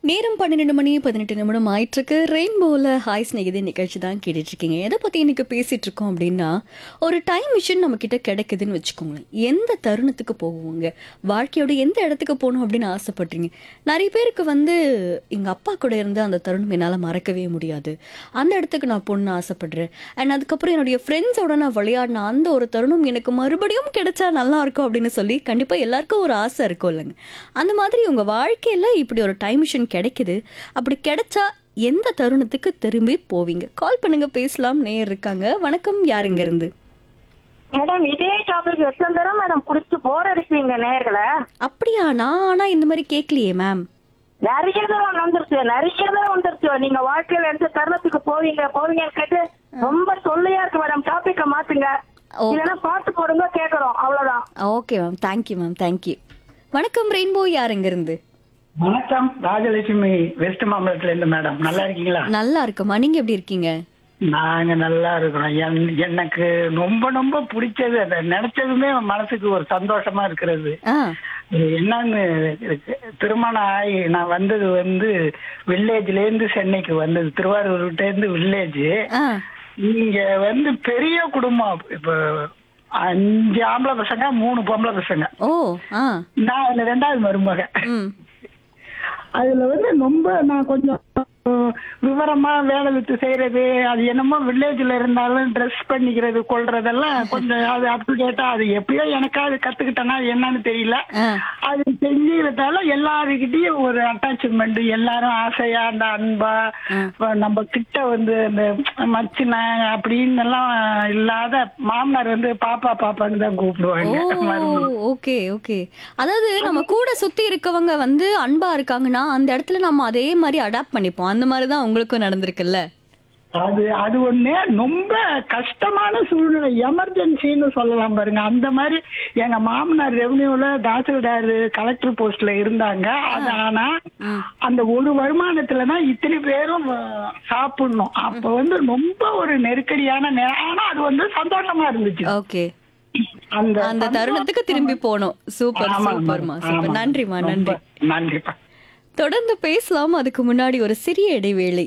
நேரம் பன்னிரெண்டு மணி பதினெட்டு நிமிடம் ஆயிட்டிருக்கு ரெயின்போவில் ஹாய் ஸ்நேகிதே நிகழ்ச்சி தான் கேட்டுட்டு இருக்கீங்க எதை பற்றி இன்னைக்கு பேசிட்டு இருக்கோம் அப்படின்னா ஒரு டைம் மிஷின் நம்ம கிட்ட கிடைக்குதுன்னு வச்சுக்கோங்களேன் எந்த தருணத்துக்கு போகுவோங்க வாழ்க்கையோட எந்த இடத்துக்கு போகணும் அப்படின்னு ஆசைப்படுறீங்க நிறைய பேருக்கு வந்து எங்கள் அப்பா கூட இருந்த அந்த தருணம் என்னால் மறக்கவே முடியாது அந்த இடத்துக்கு நான் போகணுன்னு ஆசைப்படுறேன் அண்ட் அதுக்கப்புறம் என்னுடைய ஃப்ரெண்ட்ஸோட நான் விளையாடின அந்த ஒரு தருணம் எனக்கு மறுபடியும் கிடைச்சா நல்லா இருக்கும் அப்படின்னு சொல்லி கண்டிப்பாக எல்லாருக்கும் ஒரு ஆசை இருக்கும் இல்லைங்க அந்த மாதிரி உங்கள் வாழ்க்கையில் இப்படி ஒரு டைம் மிஷின் கிடைக்குது அப்படி கிடைச்சா எந்த தருணத்துக்கு திரும்பி போவீங்க கால் பண்ணுங்க பேசலாம் நேர் இருக்காங்க வணக்கம் யாருங்க இருந்து மேடம் இதே டாபிக் எத்தனை தடவை மேடம் குடிச்சு போர் அடிப்பீங்க நேர்களை அப்படியா நான் ஆனா இந்த மாதிரி கேட்கலையே மேம் நிறைய தடவை வந்துருச்சு நிறைய தடவை வந்துருச்சு நீங்க வாழ்க்கையில எந்த தருணத்துக்கு போவீங்க போவீங்கன்னு கேட்டு ரொம்ப தொல்லையா இருக்கு மேடம் டாபிக்க மாத்துங்க ஓ. இல்லைன்னா பாட்டு போடுங்க கேக்குறோம் அவ்வளவுதான் okay ma'am thank you ma'am thank you வணக்கம் ரெயின்போ யாருங்க இருந்து வணக்கம் ராஜலட்சுமி வெஸ்ட் மாம்பலத்துல இருந்து மேடம் நல்லா இருக்கீங்களா நல்லா இருக்குமா நீங்க எப்படி இருக்கீங்க நாங்க நல்லா இருக்கிறோம் என்- எனக்கு ரொம்ப ரொம்ப பிடிச்சது அதை நினைச்சதுமே மனசுக்கு ஒரு சந்தோஷமா இருக்கிறது ஆ இது என்னன்னு இருக்கு. திருமணம் ஆகி நான் வந்தது வந்து வில்லேஜ்ல இருந்து சென்னைக்கு வந்தது திருவாரூர்கிட்ட இருந்து வில்லேஜ் ஆ இங்க வந்து பெரிய குடும்பம் இப்ப அஞ்சு ஆம்பளை பசங்க மூணு பொம்பளை பசங்க ஓ ஆ நான் அதுல ரெண்டாவது மருமக ம் அதுல வந்து ரொம்ப நான் கொஞ்சம் அஹ், விவரமா வேலை வித்து செய்யறது அது என்னமோ வில்லேஜ்ல இருந்தாலும் ட்ரெஸ் பண்ணிக்கிறது கொள்றதெல்லாம் கொஞ்சம் அது அப் டு டேட்டா அது எப்படியோ எனக்காவது கத்துக்கிட்டேன்னா என்னன்னு தெரியல ஆ அது செஞ்சுக்கிறதால எல்லாருக்கிட்டையும் ஒரு அட்டாச்மெண்ட் எல்லாரும் ஆசையா அந்த அன்பா இப்ப நம்ம கிட்ட வந்து அந்த மச்சின அப்படின்னு எல்லாம் இல்லாத மாமனார் வந்து பாப்பா பாப்பான்னு தான் கூப்பிடுவாங்க மருமகள். ஓகே ஓகே அதாவது நம்ம கூட சுத்தி இருக்கவங்க வந்து அன்பா இருக்காங்கன்னா அந்த இடத்துல நம்ம அதே மாதிரி அடாப்ட் பண்ணிப்போம் அந்த மாதிரி தான் உங்களுக்கும் நடந்திருக்குல்ல அது அது ஒண்ணு ரொம்ப கஷ்டமான சூழ்நிலை எமர்ஜென்சின்னு சொல்லலாம் பாருங்க அந்த மாதிரி எங்க மாமனார் ரெவன்யூல தாசில்தார் கலெக்டர் போஸ்ட்ல இருந்தாங்க அது ஆனா அந்த ஒரு வருமானத்துல தான் இத்தனை பேரும் அஹ், சாப்பிடணும் அப்ப வந்து ரொம்ப ஒரு நெருக்கடியான நே- ஆனா அது வந்து சந்தோஷமா இருந்துச்சு ஓகே அந்த அந்த தருணத்துக்கு திரும்பி போனோம் சூப்பர் ஆமா, சூப்பர்மா ஆமா, சூப்பர் ஆமா. நன்றிமா ரொம்ப நன்றி நன்றிப்பா தொடர்ந்து பேசலாம் அதுக்கு முன்னாடி ஒரு சிறிய இடைவேளை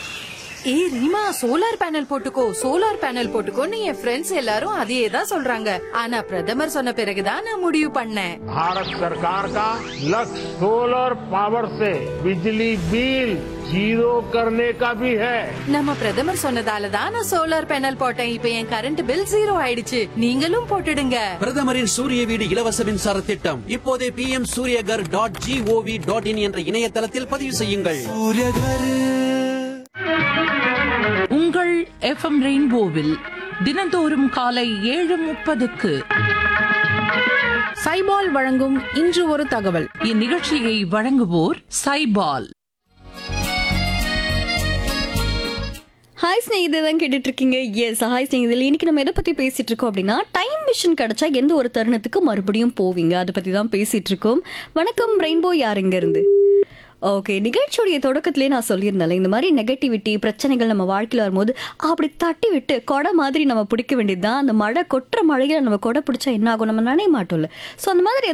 ஏய் ரீமா சோலார் பேனல் போட்டுக்கோ சோலார் பேனல் போட்டுக்கோன்னு என் ஃப்ரெண்ட்ஸ் எல்லாரும் அதையே தான் சொல்றாங்க ஆனா பிரதமர் சொன்ன பிறகுதான் நான் முடிவு பண்ணேன் भारत सरकार का लक्ष्य सोलर पावर से बिजली बिल जीरो करने का भी है நம்ம பிரதமர் சொன்னதால தான் நான் சோலார் பேனல் போட்டேன் இப்ப என் கரண்ட் பில் ஜீரோ ஆயிடுச்சு நீங்களும் போட்டுடுங்க பிரதமரின் சூரிய வீடு இலவச மின்சார திட்டம் இப்போதே P M Suryaghar dot G O V dot in என்ற இணையதளத்தில் பதிவு செய்யுங்கள் உங்கள் எஃப்எம் ரெயின்போவில் தினந்தோறும் காலை ஏழு முப்பதுக்கு சைபால் வழங்கும் இன்று ஒரு தகவல் இந்நிகழ்ச்சியை வழங்குவோர் சைபால் ஹாய் ஸ்நேகிதே தான் கேட்டுட்டு இருக்கீங்க எஸ் ஹாய் ஸ்நேகிதில் இன்னைக்கு நம்ம எதை பத்தி பேசிட்டு இருக்கோம் அப்படின்னா டைம் மிஷின் கிடைச்சா எந்த ஒரு தருணத்துக்கு மறுபடியும் போவீங்க அதை பத்தி தான் பேசிட்டு இருக்கோம் வணக்கம் ரெயின்போ யாருங்க இருந்து ஓகே நிகழ்ச்சியுடைய தொடக்கத்திலே நான் சொல்லியிருந்தேன் இந்த மாதிரி நெகட்டிவிட்டி பிரச்சனைகள் நம்ம வாழ்க்கையில் வரும்போது அப்படி தட்டி விட்டு கொடை மாதிரி நம்ம பிடிக்க வேண்டியது தான் அந்த மழை கொட்டுற மழையில நம்ம கொடை பிடிச்சா என்ன ஆகும் நம்ம நினைய மாட்டோம்ல ஸோ அந்த மாதிரி